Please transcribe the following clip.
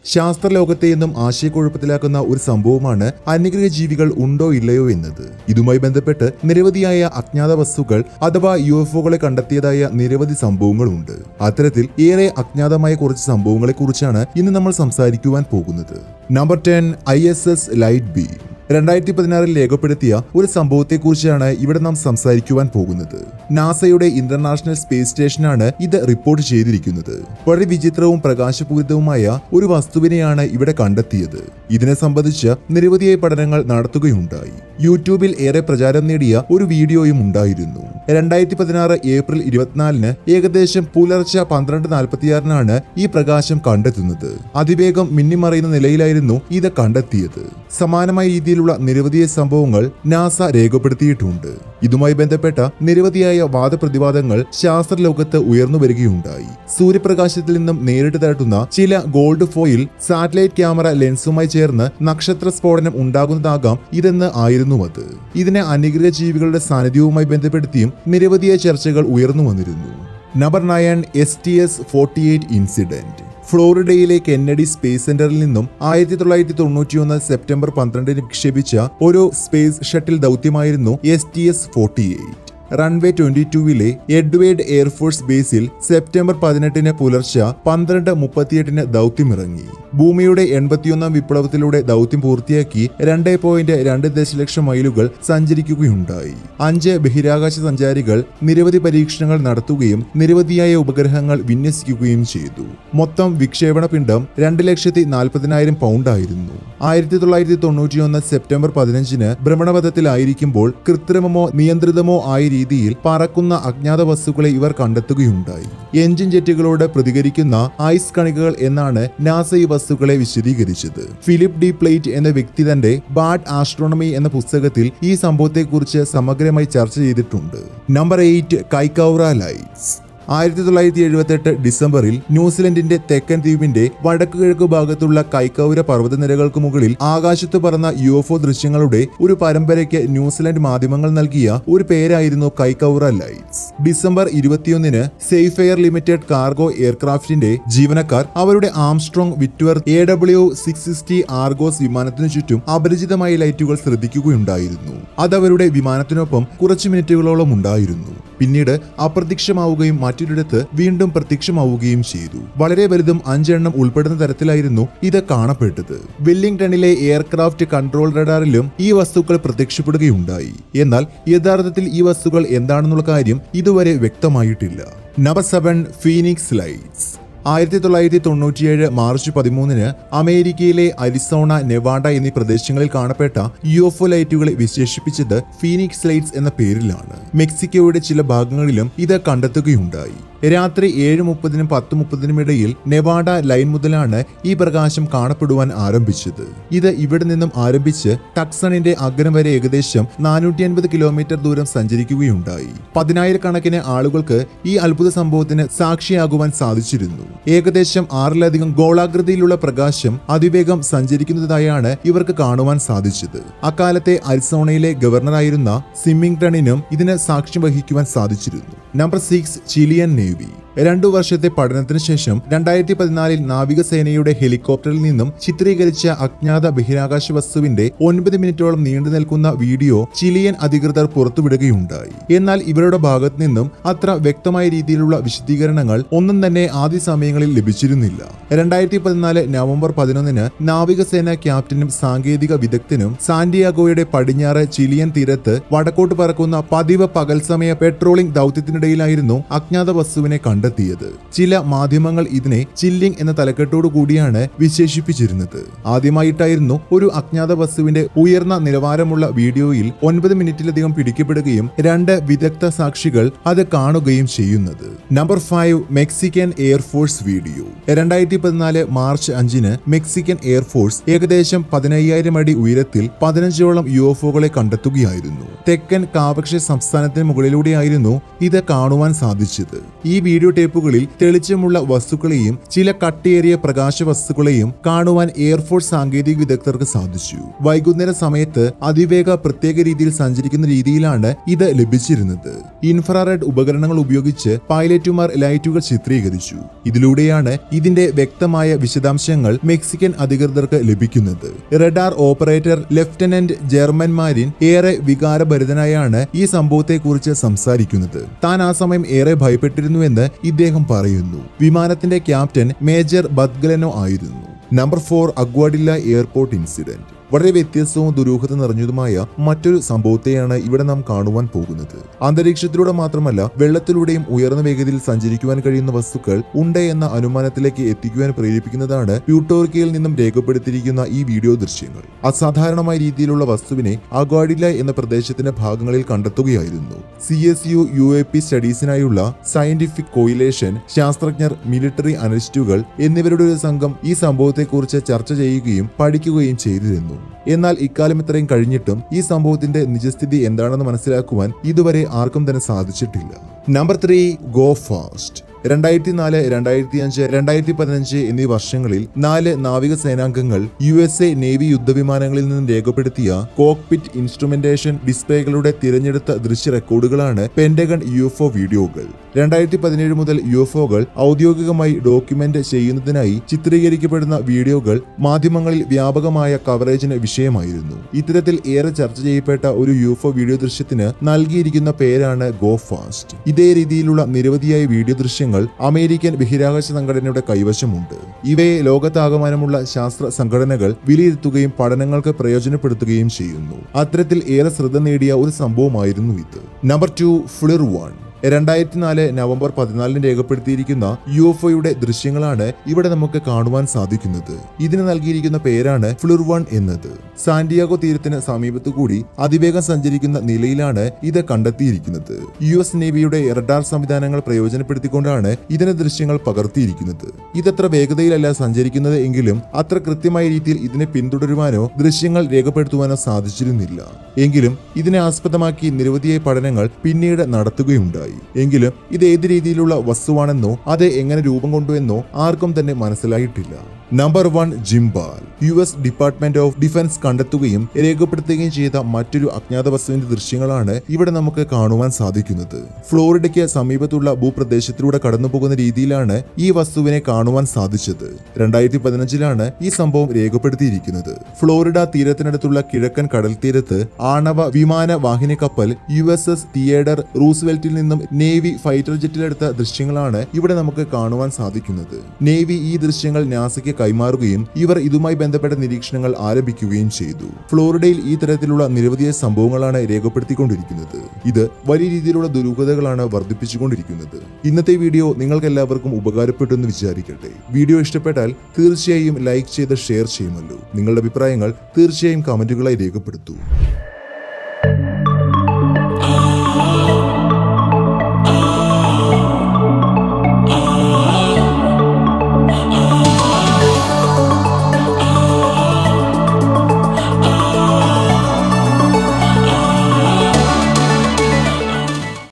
ശാസ്ത്രലോകത്തെ എന്നും ആശയക്കുഴപ്പത്തിലാക്കുന്ന ഒരു സംഭവമാണ് അന്യഗ്രഹ ജീവികൾ ഉണ്ടോ ഇല്ലയോ എന്നത് ഇതുമായി ബന്ധപ്പെട്ട് നിരവധിയായ അജ്ഞാത വസ്തുക്കൾ അഥവാ യു എഫ് ഒകളെ കണ്ടെത്തിയതായ നിരവധി സംഭവങ്ങളുണ്ട് അത്തരത്തിൽ ഏറെ അജ്ഞാതമായ കുറച്ച് സംഭവങ്ങളെ കുറിച്ചാണ് ഇന്ന് നമ്മൾ സംസാരിക്കുവാൻ പോകുന്നത് number ten I S S light B രണ്ടായിരത്തി പതിനാറിൽ രേഖപ്പെടുത്തിയ ഒരു സംഭവത്തെക്കുറിച്ചാണ് ഇവിടെ നാം സംസാരിക്കുവാൻ പോകുന്നത് നാസയുടെ ഇന്റർനാഷണൽ സ്പേസ് സ്റ്റേഷനാണ് ഇത് റിപ്പോർട്ട് ചെയ്തിരിക്കുന്നത് വളരെ വിചിത്രവും പ്രകാശപൂരിതവുമായ ഒരു വസ്തുവിനെയാണ് ഇവിടെ കണ്ടെത്തിയത് ഇതിനെ സംബന്ധിച്ച് നിരവധിയായ പഠനങ്ങൾ നടത്തുകയുണ്ടായി യൂട്യൂബിൽ ഏറെ പ്രചാരം നേടിയ ഒരു വീഡിയോയും ഉണ്ടായിരുന്നു രണ്ടായിരത്തി പതിനാറ് ഏപ്രിൽ ഇരുപത്തിനാലിന് ഏകദേശം പുലർച്ചെ പന്ത്രണ്ട് നാൽപ്പത്തിയാറിനാണ് ഈ പ്രകാശം കണ്ടെത്തുന്നത് അതിവേഗം മിന്നിമറയുന്ന നിലയിലായിരുന്നു ഇത് കണ്ടെത്തിയത് സമാനമായ രീതിയിലുള്ള നിരവധിയ സംഭവങ്ങൾ നാസ രേഖപ്പെടുത്തിയിട്ടുണ്ട് ഇതുമായി ബന്ധപ്പെട്ട നിരവധിയായ വാദപ്രതിവാദങ്ങൾ ശാസ്ത്രലോകത്ത് ഉയർന്നു വരികയുണ്ടായി സൂര്യപ്രകാശത്തിൽ നിന്നും നേരിട്ട് തട്ടുന്ന ചില ഗോൾഡ് ഫോയിൽ സാറ്റലൈറ്റ് ക്യാമറ ലെൻസുമായി ചേർന്ന് നക്ഷത്ര സ്ഫോടനം ഉണ്ടാകുന്നതാകാം ഇതെന്ന് ആയിരുന്നു അത് ഇതിനെ അന്യഗ്രഹ ജീവികളുടെ സാന്നിധ്യവുമായി ബന്ധപ്പെടുത്തിയും നിരവധിയായ ചർച്ചകൾ ഉയർന്നു വന്നിരുന്നു number nine S T S forty eight incident ഫ്ലോറിഡയിലെ കെന്നഡി സ്പേസ് സെന്ററിൽ നിന്നും ആയിരത്തി തൊള്ളായിരത്തി തൊണ്ണൂറ്റിയൊന്ന് സെപ്റ്റംബർ പന്ത്രണ്ടിന് വിക്ഷേപിച്ച ഒരു സ്പേസ് ഷട്ടിൽ ദൗത്യമായിരുന്നു S T S forty eight runway twenty ടൂവിലെ എഡ്വേർഡ് എയർഫോഴ്സ് ബേസിൽ സെപ്റ്റംബർ പതിനെട്ടിന് പുലർച്ചെ പന്ത്രണ്ട് മുപ്പത്തിയെട്ടിന് ദൗത്യമിറങ്ങി ഭൂമിയുടെ എൺപത്തിയൊന്നാം വിപ്ലവത്തിലൂടെ ദൗത്യം പൂർത്തിയാക്കി രണ്ട് പോയിന്റ് രണ്ട് ദശലക്ഷം മൈലുകൾ സഞ്ചരിക്കുകയുണ്ടായി അഞ്ച് ബഹിരാകാശ സഞ്ചാരികൾ നിരവധി പരീക്ഷണങ്ങൾ നടത്തുകയും നിരവധിയായ ഉപഗ്രഹങ്ങൾ വിന്യസിക്കുകയും ചെയ്തു മൊത്തം വിക്ഷേപണ പിണ്ഡം രണ്ട് ലക്ഷത്തി നാൽപ്പതിനായിരം പൗണ്ടായിരുന്നു ആയിരത്തി തൊള്ളായിരത്തി തൊണ്ണൂറ്റിയൊന്ന് സെപ്റ്റംബർ പതിനഞ്ചിന് ഭ്രമണപഥത്തിലായിരിക്കുമ്പോൾ കൃത്രിമമോ നിയന്ത്രിതമോ ആയ രീതിയിൽ പറക്കുന്ന അജ്ഞാത വസ്തുക്കളെ ഇവർ കണ്ടെത്തുകയുണ്ടായി എഞ്ചിൻ ജെറ്റുകളോട് പ്രതികരിക്കുന്ന ഐസ് കണികകൾ എന്നാണ് നാസ ഈ വസ്തുക്കളെ വിശദീകരിച്ചത് ഫിലിപ്പ് ഡി പ്ലേറ്റ് എന്ന വ്യക്തി തന്റെ ബാഡ് ആസ്ട്രോണമി എന്ന പുസ്തകത്തിൽ ഈ സംഭവത്തെക്കുറിച്ച് സമഗ്രമായി ചർച്ച ചെയ്തിട്ടുണ്ട് നമ്പർ എയ്റ്റ് കൈക്കൗറ ലൈറ്റ്സ് ആയിരത്തി തൊള്ളായിരത്തി എഴുപത്തെട്ട് ഡിസംബറിൽ ന്യൂസിലൻഡിന്റെ തെക്കൻ ദ്വീപിന്റെ വടക്കു കിഴക്ക് ഭാഗത്തുള്ള കൈക്കൗര പർവ്വതനിരകൾക്ക് മുകളിൽ ആകാശത്ത് പറന്ന യു എഫ് ഒ ദൃശ്യങ്ങളുടെ ഒരു പരമ്പരയ്ക്ക് ന്യൂസിലൻഡ് മാധ്യമങ്ങൾ നൽകിയ ഒരു പേരായിരുന്നു കൈക്കൗറ ലൈറ്റ്സ് ഡിസംബർ ഇരുപത്തിയൊന്നിന് സേഫെയർ ലിമിറ്റഡ് കാർഗോ എയർക്രാഫ്റ്റിന്റെ ജീവനക്കാർ അവരുടെ Armstrong Whitworth A W six sixty Argosy വിമാനത്തിനു ചുറ്റും അപരിചിതമായ ലൈറ്റുകൾ ശ്രദ്ധിക്കുകയുണ്ടായിരുന്നു അതവരുടെ വിമാനത്തിനൊപ്പം കുറച്ച് മിനിറ്റുകളോളം ഉണ്ടായിരുന്നു പിന്നീട് അപ്രത്യക്ഷമാവുകയും മറ്റൊരിടത്ത് വീണ്ടും പ്രത്യക്ഷമാവുകയും ചെയ്തു വളരെ വലുതും അഞ്ചെണ്ണം ഉൾപ്പെടുന്ന തരത്തിലായിരുന്നു ഇത് കാണപ്പെട്ടത് വെല്ലിംഗ്ടണിലെ എയർക്രാഫ്റ്റ് കൺട്രോൾ റഡാറിലും ഈ വസ്തുക്കൾ പ്രത്യക്ഷപ്പെടുകയുണ്ടായി എന്നാൽ യഥാർത്ഥത്തിൽ ഈ വസ്തുക്കൾ എന്താണെന്നുള്ള കാര്യം ഇതുവരെ വ്യക്തമായിട്ടില്ല നമ്പർ സെവൻ ഫീനിക്സ് ലൈറ്റ്സ് ആയിരത്തി തൊള്ളായിരത്തി തൊണ്ണൂറ്റിയേഴ് മാർച്ച് പതിമൂന്നിന് അമേരിക്കയിലെ അരിസോണ നെവാഡ എന്നീ പ്രദേശങ്ങളിൽ കാണപ്പെട്ട യു എഫ് ഒ ലൈറ്റുകളെ വിശേഷിപ്പിച്ചത് ഫീനിക്സ് ലൈറ്റ്സ് എന്ന പേരിലാണ് മെക്സിക്കോയുടെ ചില ഭാഗങ്ങളിലും ഇത് കണ്ടെത്തുകയുണ്ടായി രാത്രി ഏഴ് മുപ്പതിനും പത്ത് മുപ്പതിനും ഇടയിൽ നെവാഡ ലൈൻ മുതലാണ് ഈ പ്രകാശം കാണപ്പെടുവാൻ ആരംഭിച്ചത് ഇത് ഇവിടെ നിന്നും ആരംഭിച്ച് ടക്സണിന്റെ അഗ്രം വരെ ഏകദേശം നാനൂറ്റി അൻപത് കിലോമീറ്റർ ദൂരം സഞ്ചരിക്കുകയുണ്ടായി പതിനായിരക്കണക്കിന് ആളുകൾക്ക് ഈ അത്ഭുത സംഭവത്തിന് സാക്ഷിയാകുവാൻ സാധിച്ചിരുന്നു ഏകദേശം ആറിലധികം ഗോളാകൃതിയിലുള്ള പ്രകാശം അതിവേഗം സഞ്ചരിക്കുന്നതായാണ് ഇവർക്ക് കാണുവാൻ സാധിച്ചത് അക്കാലത്തെ അരിസോണയിലെ ഗവർണറായിരുന്ന സിമ്മിങ്ടണിനും ഇതിന് സാക്ഷ്യം വഹിക്കുവാൻ സാധിച്ചിരുന്നു നമ്പർ സിക്സ് ചിലിയൻ നേവി രണ്ടു വർഷത്തെ പഠനത്തിന് ശേഷം രണ്ടായിരത്തി പതിനാലിൽ നാവികസേനയുടെ ഹെലികോപ്റ്ററിൽ നിന്നും ചിത്രീകരിച്ച അജ്ഞാത ബഹിരാകാശ വസ്തുവിന്റെ ഒൻപത് മിനിറ്റോളം നീണ്ടു നിൽക്കുന്ന വീഡിയോ ചിലിയൻ അധികൃതർ പുറത്തുവിടുകയുണ്ടായി എന്നാൽ ഇവരുടെ ഭാഗത്തു നിന്നും അത്ര വ്യക്തമായ രീതിയിലുള്ള വിശദീകരണങ്ങൾ ഒന്നും തന്നെ ആദ്യ സമയങ്ങളിൽ ലഭിച്ചിരുന്നില്ല രണ്ടായിരത്തി പതിനാല് നവംബർ പതിനൊന്നിന് നാവികസേന ക്യാപ്റ്റനും സാങ്കേതിക വിദഗ്ധനും സാന്റിയാഗോയുടെ പടിഞ്ഞാറ് ചിലിയൻ തീരത്ത് വടക്കോട്ട് പറക്കുന്ന പതിവ് പകൽ സമയ പെട്രോളിംഗ് ദൗത്യത്തിനിടയിലായിരുന്നു അജ്ഞാത വസ്തുവിനെ കണ്ടെത്തിയത് ചില മാധ്യമങ്ങൾ ഇതിനെ ചില്ലിംഗ് എന്ന തലക്കെട്ടോടു കൂടിയാണ് വിശേഷിപ്പിച്ചിരുന്നത് ആദ്യമായിട്ടായിരുന്നു ഒരു അജ്ഞാത വസ്തുവിന്റെ ഉയർന്ന നിലവാരമുള്ള വീഡിയോയിൽ ഒൻപത് മിനിറ്റിലധികം പിടിക്കപ്പെടുകയും രണ്ട് വിദഗ്ധ സാക്ഷികൾ അത് കാണുകയും ചെയ്യുന്നത് number five Mexican air force video രണ്ടായിരത്തി പതിനാല് മാർച്ച് അഞ്ചിന് മെക്സിക്കൻ എയർഫോഴ്സ് ഏകദേശം പതിനയ്യായിരം അടി ഉയരത്തിൽ പതിനഞ്ചോളം യു എഫ് ഒകളെ കണ്ടെത്തുകയായിരുന്നു തെക്കൻ കാപക്ഷ സംസ്ഥാനത്തിന് മുകളിലൂടെയായിരുന്നു ഇത് കാണുവാൻ സാധിച്ചത് ഈ വീഡിയോ വീഡിയോ ടേപ്പുകളിൽ തെളിച്ചമുള്ള വസ്തുക്കളെയും ചില കട്ടിയേറിയ പ്രകാശ വസ്തുക്കളെയും കാണുവാൻ എയർഫോഴ്സ് സാങ്കേതിക വിദഗ്ധർക്ക് സാധിച്ചു വൈകുന്നേര സമയത്ത് അതിവേഗ പ്രത്യേക രീതിയിൽ സഞ്ചരിക്കുന്ന രീതിയിലാണ് ഇത് ലഭിച്ചിരുന്നത് ഇൻഫ്രാറെഡ് ഉപകരണങ്ങൾ ഉപയോഗിച്ച് പൈലറ്റുമാർ ലൈറ്റുകൾ ചിത്രീകരിച്ചു ഇതിലൂടെയാണ് ഇതിന്റെ വ്യക്തമായ വിശദാംശങ്ങൾ മെക്സിക്കൻ അധികൃതർക്ക് ലഭിക്കുന്നത് റഡാർ ഓപ്പറേറ്റർ ലഫ്റ്റനന്റ് ജർമ്മൻമാരിൻ ഏറെ വികാരഭരിതനായാണ് ഈ സംഭവത്തെക്കുറിച്ച് സംസാരിക്കുന്നത് താൻ ആ സമയം ഏറെ ഭയപ്പെട്ടിരുന്നുവെന്ന് ഇദ്ദേഹം പറയുന്നു വിമാനത്തിന്റെ ക്യാപ്റ്റൻ മേജർ ബദ്ഗലനോ ആയിരുന്നു number four Aguadilla airport incident വളരെ വ്യത്യസ്തവും ദുരൂഹത നിറഞ്ഞതുമായ മറ്റൊരു സംഭവത്തെയാണ് ഇവിടെ നാം കാണുവാൻ പോകുന്നത് അന്തരീക്ഷത്തിലൂടെ മാത്രമല്ല വെള്ളത്തിലൂടെയും ഉയർന്ന വേഗതയിൽ സഞ്ചരിക്കുവാൻ കഴിയുന്ന വസ്തുക്കൾ ഉണ്ട് എന്ന അനുമാനത്തിലേക്ക് എത്തിക്കുവാൻ പ്രേരിപ്പിക്കുന്നതാണ് പ്യൂട്ടോർക്കയിൽ നിന്നും രേഖപ്പെടുത്തിയിരിക്കുന്ന ഈ വീഡിയോ ദൃശ്യങ്ങൾ അസാധാരണമായ രീതിയിലുള്ള വസ്തുവിനെ അഗാഡില എന്ന പ്രദേശത്തിന്റെ ഭാഗങ്ങളിൽ കണ്ടെത്തുകയായിരുന്നു C S U U A P സ്റ്റഡീസിനായുള്ള സയന്റിഫിക് കോയിലേഷൻ ശാസ്ത്രജ്ഞർ മിലിറ്ററി അനലിസ്റ്റുകൾ എന്നിവരുടെ ഒരു സംഘം ഈ സംഭവത്തെക്കുറിച്ച് ചർച്ച ചെയ്യുകയും പഠിക്കുകയും ചെയ്തിരുന്നു എന്നാൽ ഇക്കാലം ഇത്രയും കഴിഞ്ഞിട്ടും ഈ സംഭവത്തിന്റെ നിജസ്ഥിതി എന്താണെന്ന് മനസ്സിലാക്കുവാൻ ഇതുവരെ ആർക്കും തന്നെ സാധിച്ചിട്ടില്ല നമ്പർ ത്രീ ഗോ ഫാസ്റ്റ് രണ്ടായിരത്തി നാല് രണ്ടായിരത്തി അഞ്ച് രണ്ടായിരത്തി പതിനഞ്ച് എന്നീ വർഷങ്ങളിൽ നാല് നാവിക സേനാംഗങ്ങൾ യു എസ് എ നേവി യുദ്ധവിമാനങ്ങളിൽ നിന്നും രേഖപ്പെടുത്തിയ കോക്പിറ്റ് ഇൻസ്ട്രുമെന്റേഷൻ ഡിസ്പ്ലേകളുടെ തിരഞ്ഞെടുത്ത ദൃശ്യ റെക്കോർഡുകളാണ് പെന്റഗൺ യു എഫ് ഒ വീഡിയോകൾ രണ്ടായിരത്തി പതിനേഴ് മുതൽ യു എഫ് ഒകൾ ഔദ്യോഗികമായി ഡോക്യുമെന്റ് ചെയ്യുന്നതിനായി ചിത്രീകരിക്കപ്പെടുന്ന വീഡിയോകൾ മാധ്യമങ്ങളിൽ വ്യാപകമായ കവറേജിന് വിഷയമായിരുന്നു ഇത്തരത്തിൽ ഏറെ ചർച്ച ചെയ്യപ്പെട്ട ഒരു യു എഫ് ഒ വീഡിയോ ദൃശ്യത്തിന് നൽകിയിരിക്കുന്ന പേരാണ് ഗോ ഫാസ്റ്റ് ഇതേ രീതിയിലുള്ള നിരവധിയായ വീഡിയോ ദൃശ്യങ്ങൾ അമേരിക്കൻ ബഹിരാകാശ സംഘടനയുടെ കൈവശമുണ്ട് ഇവയെ ലോകത്താകമാനമുള്ള ശാസ്ത്ര സംഘടനകൾ വിലയിരുത്തുകയും പഠനങ്ങൾക്ക് പ്രയോജനപ്പെടുത്തുകയും ചെയ്യുന്നു അത്തരത്തിൽ ഏറെ ശ്രദ്ധ നേടിയ ഒരു സംഭവമായിരുന്നു ഇത് നമ്പർ ടു ഫ്ലിർ വൺ രണ്ടായിരത്തി നാല് നവംബർ പതിനാലിന് രേഖപ്പെടുത്തിയിരിക്കുന്ന യു എഫ് ഒയുടെ ദൃശ്യങ്ങളാണ് ഇവിടെ നമുക്ക് കാണുവാൻ സാധിക്കുന്നത് ഇതിന് നൽകിയിരിക്കുന്ന പേരാണ് ഫ്ലിർ വൺ എന്നത് സാന്റിയാഗോ തീരത്തിന് സമീപത്തു കൂടി അതിവേഗം സഞ്ചരിക്കുന്ന നിലയിലാണ് ഇത് കണ്ടെത്തിയിരിക്കുന്നത് യു എസ് നേവിയുടെ റഡാർ സംവിധാനങ്ങൾ പ്രയോജനപ്പെടുത്തിക്കൊണ്ടാണ് ഇതിന്റെ ദൃശ്യങ്ങൾ പകർത്തിയിരിക്കുന്നത് ഇതത്ര വേഗതയിലല്ല സഞ്ചരിക്കുന്നത് എങ്കിലും അത്ര കൃത്യമായ രീതിയിൽ ഇതിനെ പിന്തുടരുവാനോ ദൃശ്യങ്ങൾ രേഖപ്പെടുത്തുവാനോ സാധിച്ചിരുന്നില്ല എങ്കിലും ഇതിനെ ആസ്പദമാക്കി നിരവധിയായ പഠനങ്ങൾ പിന്നീട് നടത്തുകയുണ്ടായി എങ്കിലും ഇത് ഏത് രീതിയിലുള്ള വസ്തുവാണെന്നോ അത് എങ്ങനെ രൂപം കൊണ്ടുവെന്നോ ആർക്കും തന്നെ മനസ്സിലായിട്ടില്ല number one gimbal U S department of defence കണ്ടെത്തുകയും രേഖപ്പെടുത്തുകയും ചെയ്ത മറ്റൊരു അജ്ഞാത വസ്തുവിന്റെ ദൃശ്യങ്ങളാണ് ഇവിടെ നമുക്ക് കാണുവാൻ സാധിക്കുന്നത് ഫ്ലോറിഡയ്ക്ക് സമീപത്തുള്ള ഭൂപ്രദേശത്തിലൂടെ കടന്നുപോകുന്ന രീതിയിലാണ് ഈ വസ്തുവിനെ കാണുവാൻ സാധിച്ചത് രണ്ടായിരത്തി പതിനഞ്ചിലാണ് ഈ സംഭവം രേഖപ്പെടുത്തിയിരിക്കുന്നത് ഫ്ലോറിഡ തീരത്തിനടുത്തുള്ള കിഴക്കൻ കടൽ തീരത്ത് ആണവ വിമാന വാഹിനി കപ്പൽ യു എസ് എസ് തിയേഡർ റൂസ്വെൽറ്റിൽ നിന്നും നേവി ഫൈറ്റർ ജെറ്റിലെടുത്ത ദൃശ്യങ്ങളാണ് ഇവിടെ നമുക്ക് കാണുവാൻ സാധിക്കുന്നത് നേവി ഈ ദൃശ്യങ്ങൾ നാസയ്ക്ക് കൈമാറുകയും ഇവർ ഇതുമായി ബന്ധപ്പെട്ട നിരീക്ഷണങ്ങൾ ആരംഭിക്കുകയും ചെയ്തു ഫ്ലോറിഡയിൽ ഈ തരത്തിലുള്ള നിരവധിയായ സംഭവങ്ങളാണ് രേഖപ്പെടുത്തിക്കൊണ്ടിരിക്കുന്നത് ഇത് വലിയ രീതിയിലുള്ള ദുരൂഹതകളാണ് വർദ്ധിപ്പിച്ചുകൊണ്ടിരിക്കുന്നത് ഇന്നത്തെ വീഡിയോ നിങ്ങൾക്ക് എല്ലാവർക്കും ഉപകാരപ്പെട്ടു എന്ന് വിചാരിക്കട്ടെ വീഡിയോ ഇഷ്ടപ്പെട്ടാൽ തീർച്ചയായും ലൈക്ക് ചെയ്ത് ഷെയർ ചെയ്യുമല്ലോ നിങ്ങളുടെ അഭിപ്രായങ്ങൾ തീർച്ചയായും കമന്റുകളായി രേഖപ്പെടുത്തൂ